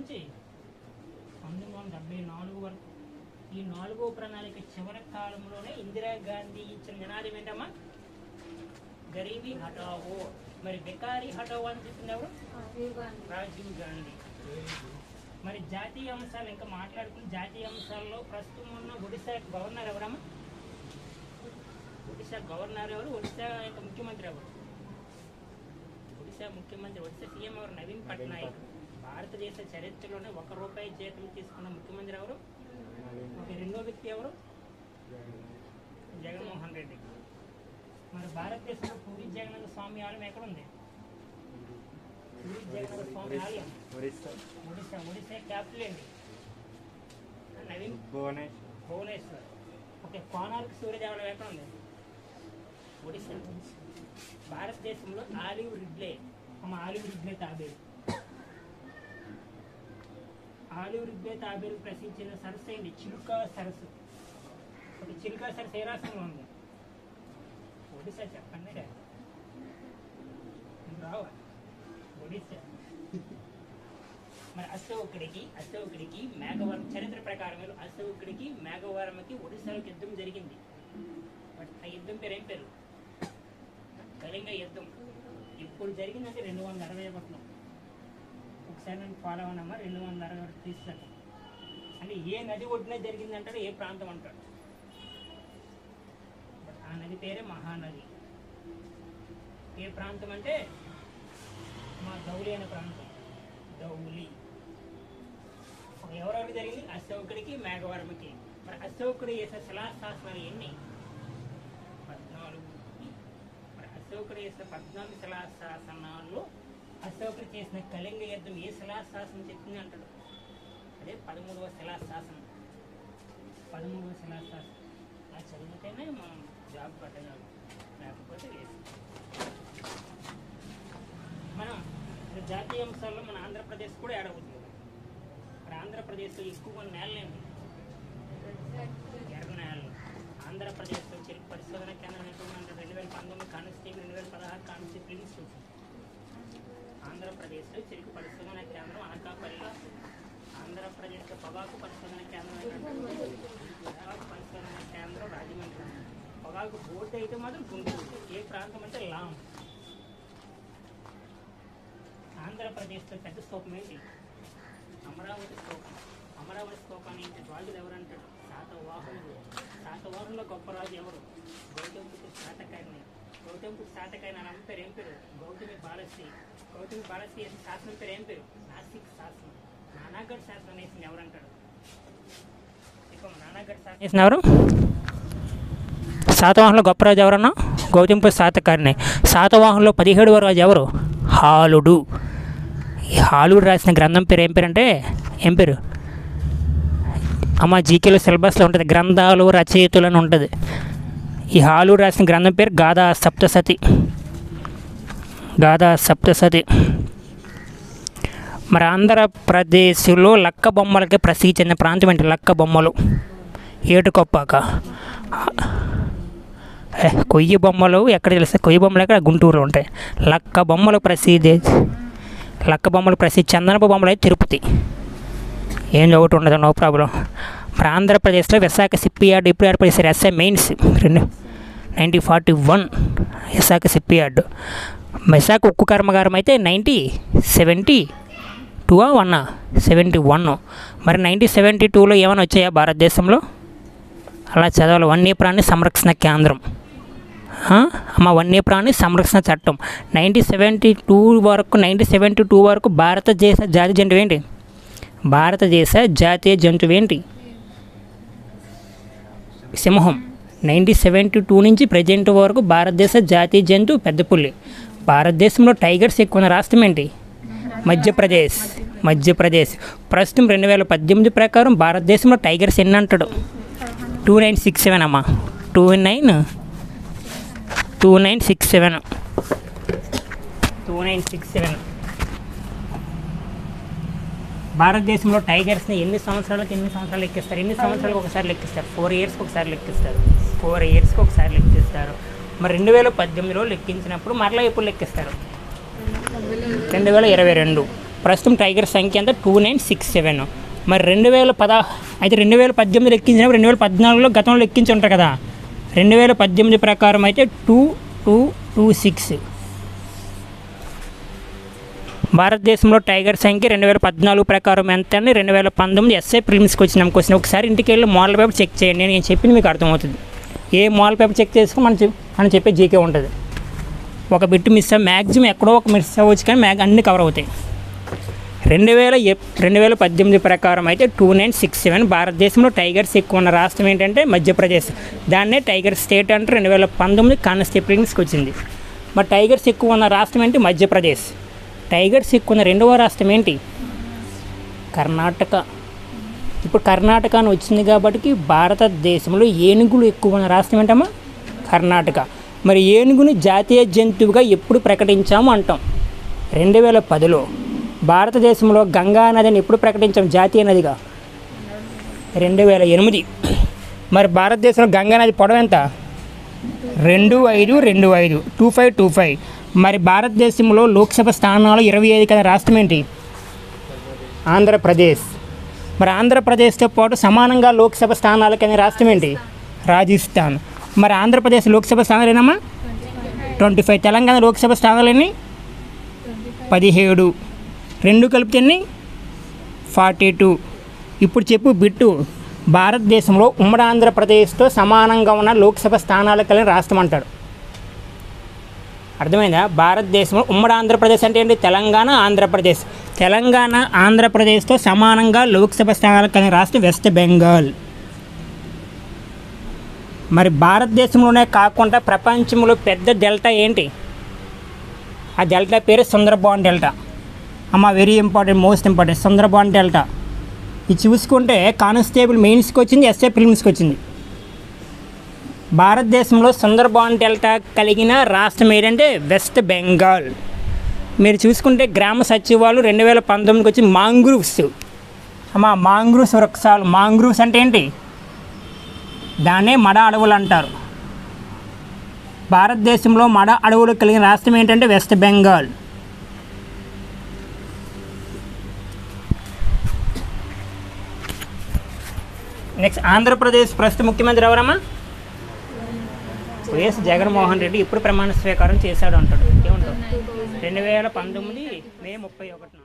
నుంచి పంతొమ్మిది వందల డెబ్బై నాలుగు వరకు ఈ నాలుగో ప్రణాళిక చివరి కాలంలోనే ఇందిరాగాంధీ ఇచ్చిన నినాదం ఏంటమ్మా గరీబీ హటావో మరి బెకారీ హటావో అని చెప్పింది ఎవరు రాజీవ్ గాంధీ మరి జాతీయ అంశాలు ఇంకా మాట్లాడుకుని జాతీయ అంశాల్లో ప్రస్తుతం ఉన్న ఒడిశా గవర్నర్ ఎవరమ్మా ఒడిశా గవర్నర్ ఎవరు ఒడిశా యొక్క ముఖ్యమంత్రి ఎవరు ఒడిశా ముఖ్యమంత్రి ఒడిశా సీఎం ఎవరు నవీన్ పట్నాయక్ భారతదేశ చరిత్రలోనే ఒక రూపాయి జీతం తీసుకున్న ముఖ్యమంత్రి ఎవరు ఒక రెండో వ్యక్తి ఎవరు జగన్మోహన్ రెడ్డి మరి భారతదేశంలో పూరి జగన్నాథ స్వామి ఆలయం ఎక్కడ ఉంది పూరి జగన్నాథ స్వామి ఆలయం ఒరిస్సా ఒడిశా ఒడిశా క్యాపిటల్ ఏంటి నవీన్ భువనేశ్వర్ భువనేశ్వర్ ఓకే కోనార్క్ సూర్యదేవాలయం ఎక్కడ ఉంది ఒడిశా భారతదేశంలో ఆలివ్ రిడ్లే అమ్మ ఆలివ్ రిడ్లే తాబేలు ఆలివ్ రిడ్లే తాబేలు ప్రశ్నించిన సరస్సు ఏంటి చిలుక సరస్సు ఒక చిలుక సరస్సు ఏ రాష్ట్రంలో ఉంది ఒడిశా చెప్పండి డాడీ. మీకు రావా ఒడిశా మరి అశోకుడికి అశోకుడికి మేఘవరం చరిత్ర ప్రకారం అశోకుడికి మేఘవరంకి ఒడిశాలకు యుద్ధం జరిగింది బట్ ఆ యుద్ధం పేరు ఏం పేరు కళింగ యుద్ధం ఇప్పుడు జరిగిందంటే రెండు వందల అరవై ఒకటిలో ఒకసారి నేను ఫాలో అవ్వనమ్మా రెండు వందల అరవై ఒకటి తీస్తాను అంటే ఏ నది ఒడ్డున జరిగిందంటాడు ఏ ప్రాంతం అంటాడు బట్ ఆ నది పేరే మహానది ఏ ప్రాంతం అంటే మా దౌలి అనే ప్రాంతం దౌలి ఎవరెవరికి జరిగింది అశోకుడికి మేఘవరమికి మరి అశోకుడు చేసిన శిలాశాసనాలు ఎన్ని పద్నాలుగు మరి అశోకుడు చేసిన పద్నాలుగు శిలాశాసనాల్లో అశోకుడు చేసిన కళింగ యుద్ధం ఏ శిలాశాసనం చెప్తుంది అంటాడు అదే పదమూడవ శిలాశాసనం పదమూడవ శిలాశాసనం అది చదివితేనే మనం జాబ్ పట్టగలం లేకపోతే వేసి మనం ఇప్పుడు జాతీయ అంశాల్లో మన ఆంధ్రప్రదేశ్ కూడా యాడ్ అవుతుంది మరి ఆంధ్రప్రదేశ్లో ఎక్కువ నేలలు ఏంటి ఎర్ర నేలలు ఆంధ్రప్రదేశ్లో చెరుకు పరిశోధన కేంద్రం ఎటువంటి రెండు వేల పంతొమ్మిది కానిస్టేబుల్ రెండు వేల పదహారు కానిస్టేబుల్ ఇన్స్టిట్యూట్ ఆంధ్రప్రదేశ్లో చెరుకు పరిశోధన కేంద్రం అనకాపల్లి ఆంధ్రప్రదేశ్లో పొగాకు పరిశోధన కేంద్రం ఏంటంటే పొగాకు పరిశోధన కేంద్రం రాజమండ్రి పొగాకు బోర్డు అయితే మాత్రం గుంటూరు ఏ ప్రాంతం అంటే లాంగ్ ఆంధ్రప్రదేశ్లో పెద్ద స్తూపం ఏంటి అమరావతి స్తూపం అమరావతి స్తూపాన్ని ఇంటి రాజులు ఎవరంటాడు శాతవాహనులు శాతవాహనులో గొప్ప రాజు ఎవరు గౌతమిపుత్ర శాతకాయని గౌతమిపుత్ర శాతకాయని అని అమ్మ పేరు ఏం పేరు గౌతమి బాలశ్రీ గౌతమి బాలశ్రీ వేసిన శాసనం పేరు ఏం పేరు నాసిక్ శాసనం నానాగఢ్ శాసనం వేసింది ఎవరంటాడు ఇక నానాగఢ్ శాసనం వేసిన ఎవరు శాతవాహనంలో గొప్ప రాజు ఎవరన్నా గౌతమిపుత్ర శాతకారిని శాతవాహనంలో పదిహేడవ రాజు ఎవరు హాలుడు ఈ హాలుడు రాసిన గ్రంథం పేరు ఏం పేరు అంటే ఏం పేరు అమ్మ జీకేలో సిలబస్లో ఉంటుంది గ్రంథాలు రచయితలు అని ఉంటుంది ఈ హాలుడు రాసిన గ్రంథం పేరు గాథా సప్తసతి గాథా సప్తసతి మరి ఆంధ్రప్రదేశ్లో లక్క బొమ్మలకి ప్రసిద్ధి చెందిన ప్రాంతం ఏంటి లక్క బొమ్మలు ఏటుకొప్పాక ఏ, కొయ్యి బొమ్మలు ఎక్కడ తెలుస్తాయి కొయ్యి బొమ్మలు ఎక్కడ గుంటూరులో ఉంటాయి లక్క బొమ్మలు ప్రసిద్ధి లక్క బొమ్మలు ప్రసిద్ధి చందనపు బొమ్మలు అయితే తిరుపతి ఏం ఒకటి ఉండదు నో ప్రాబ్లం మరి ఆంధ్రప్రదేశ్లో విశాఖ సిప్పి యార్డ్ ఇప్పుడు ఏర్పడేసారు ఎస్ఐ మెయిన్స్ రెండు nineteen forty one Visakha shipyard Visakha ఉక్కు కర్మగారం అయితే ninety seventy two one seventy one మరి నైన్టీన్ సెవెంటీ టూలో ఏమైనా వచ్చాయా భారతదేశంలో అలా చదవాలి వన్యప్రాణి సంరక్షణ కేంద్రం ఆ, అమ్మ వన్యప్రాణి సంరక్షణ చట్టం నైన్టీన్ సెవెంటీ టూ వరకు నైన్టీన్ సెవెంటీ టూ వరకు భారతదేశ జాతి జంతువు ఏంటి భారతదేశ జాతీయ జంతువు ఏంటి సింహం నైన్టీన్ సెవెంటీ టూ నుంచి ప్రజెంట్ వరకు భారతదేశ జాతీయ జంతువు పెద్దపుల్లి భారతదేశంలో టైగర్స్ ఎక్కువ ఉన్న రాష్ట్రం ఏంటి మధ్యప్రదేశ్ మధ్యప్రదేశ్ ప్రస్తుతం రెండు వేల పద్దెనిమిది ప్రకారం భారతదేశంలో టైగర్స్ ఎన్ని అంటాడు టూ నైన్ సిక్స్ సెవెన్ అమ్మా two nine two nine six seven two nine six seven భారతదేశంలో టైగర్స్ని ఎన్ని సంవత్సరాలకు ఎన్ని సంవత్సరాలు లెక్కిస్తారు ఎన్ని సంవత్సరాలకు ఒకసారి లెక్కిస్తారు ఫోర్ ఇయర్స్కి ఒకసారి లెక్కిస్తారు ఫోర్ ఇయర్స్కి ఒకసారి లెక్కిస్తారు మరి రెండు వేల పద్దెనిమిదిలో లెక్కించినప్పుడు మరలా ఎప్పుడు లెక్కిస్తారు రెండు వేల ఇరవై రెండు ప్రస్తుతం టైగర్ సంఖ్య ఎంత టూ నైన్ సిక్స్ సెవెన్ మరి రెండు వేల పద అయితే రెండు వేల పద్దెనిమిది లెక్కించినప్పుడు రెండు వేల పద్నాలుగులో గతంలో లెక్కించి ఉంటారు కదా రెండు వేల పద్దెనిమిది ప్రకారం అయితే టూ టూ టూ సిక్స్ భారతదేశంలో టైగర్ సంఖ్య రెండు వేల పద్నాలుగు ప్రకారం ఎంత అని రెండు వేల పంతొమ్మిది ఎస్ఐ ప్రిలిమ్స్కి వచ్చిన క్వశ్చన్ ఒకసారి ఇంటికి వెళ్ళి మోడల్ పేపర్ చెక్ చేయండి నేను చెప్పింది మీకు అర్థమవుతుంది ఏ మోడల్ పేపర్ చెక్ చేసుకుని మనం చెప్- మనం చెప్పే జీకే ఉంటుంది ఒక బిట్ మిస్ అవ్వ మ్యాక్సిమం ఎక్కడో ఒక మిస్ అవ్వచ్చు కానీ మ్యాగ్ అన్ని కవర్ అవుతాయి రెండు వేల ఎప్ రెండు వేల పద్దెనిమిది ప్రకారం అయితే టూ నైన్ సిక్స్ సెవెన్ భారతదేశంలో టైగర్స్ ఎక్కువ ఉన్న రాష్ట్రం ఏంటంటే మధ్యప్రదేశ్ దాన్నే టైగర్ స్టేట్ అంటే రెండు వేల పంతొమ్మిది కాన్స్టిట్యూన్స్కి వచ్చింది మరి టైగర్స్ ఎక్కువ ఉన్న రాష్ట్రం ఏంటి మధ్యప్రదేశ్ టైగర్స్ ఎక్కువ ఉన్న రెండవ రాష్ట్రం ఏంటి కర్ణాటక ఇప్పుడు కర్ణాటక అని వచ్చింది కాబట్టి భారతదేశంలో ఏనుగులు ఎక్కువ ఉన్న రాష్ట్రం ఏంటమ్మా కర్ణాటక మరి ఏనుగుని జాతీయ జంతువుగా ఎప్పుడు ప్రకటించాము అంటాం రెండు వేల పదిలో భారతదేశంలో గంగా నదిని ఎప్పుడు ప్రకటించాం జాతీయ నదిగా రెండు వేల ఎనిమిది మరి భారతదేశంలో గంగా నది పొడవు ఎంత రెండు ఐదు రెండు ఐదు టూ ఫైవ్ టూ ఫైవ్ మరి భారతదేశంలో లోక్సభ స్థానాలు ఇరవై ఐదు కదా రాష్ట్రం ఏంటి ఆంధ్రప్రదేశ్ మరి ఆంధ్రప్రదేశ్తో పాటు సమానంగా లోక్సభ స్థానాలు కానీ రాష్ట్రం ఏంటి రాజస్థాన్ మరి ఆంధ్రప్రదేశ్ లోక్సభ స్థానాలు ఏనమ్మా ట్వంటీ ఫైవ్ తెలంగాణ లోక్సభ స్థానాలు ఎన్ని పదిహేడు రెండు కలిపితే ఎన్ని ఫార్టీ టూ ఇప్పుడు చెప్పు బిట్టు భారతదేశంలో ఉమ్మడి ఆంధ్రప్రదేశ్తో సమానంగా ఉన్న లోక్సభ స్థానాలు కలిగిన రాష్ట్రం అంటాడు అర్థమైందా భారతదేశంలో ఉమ్మడి ఆంధ్రప్రదేశ్ అంటే ఏంటి తెలంగాణ ఆంధ్రప్రదేశ్ తెలంగాణ ఆంధ్రప్రదేశ్తో సమానంగా లోక్సభ స్థానాలు కలిగిన రాష్ట్రం వెస్ట్ బెంగాల్ మరి భారతదేశంలోనే కాకుండా ప్రపంచంలో పెద్ద డెల్టా ఏంటి ఆ డెల్టా పేరు సుందరబాన్ డెల్టా అమ్మ very important most important Sundarban delta ఇది చూసుకుంటే కానిస్టేబుల్ మెయిన్స్కి వచ్చింది ఎస్ఏ ప్రిలిమ్స్కి వచ్చింది భారతదేశంలో సుందర్బాన్ డెల్టా కలిగిన రాష్ట్రం ఏంటంటే వెస్ట్ బెంగాల్ మీరు చూసుకుంటే గ్రామ సచివాలు రెండు వేల పంతొమ్మిదికి వచ్చి మాంగ్రూవ్స్ అమ్మా మాంగ్రూవ్స్ వృక్షాలు మాంగ్రూవ్స్ అంటే ఏంటి దాన్నే మడ అడవులు అంటారు భారతదేశంలో మడ అడవులు కలిగిన రాష్ట్రం ఏంటంటే వెస్ట్ బెంగాల్ నెక్స్ట్ ఆంధ్రప్రదేశ్ ప్రస్తుత ముఖ్యమంత్రి ఎవరమ్మా వైఎస్ జగన్మోహన్ రెడ్డి ఇప్పుడు ప్రమాణ స్వీకారం చేశాడు అంటాడు ఏమంటాడు రెండు వేల పంతొమ్మిది మే ముప్పై ఒకటిన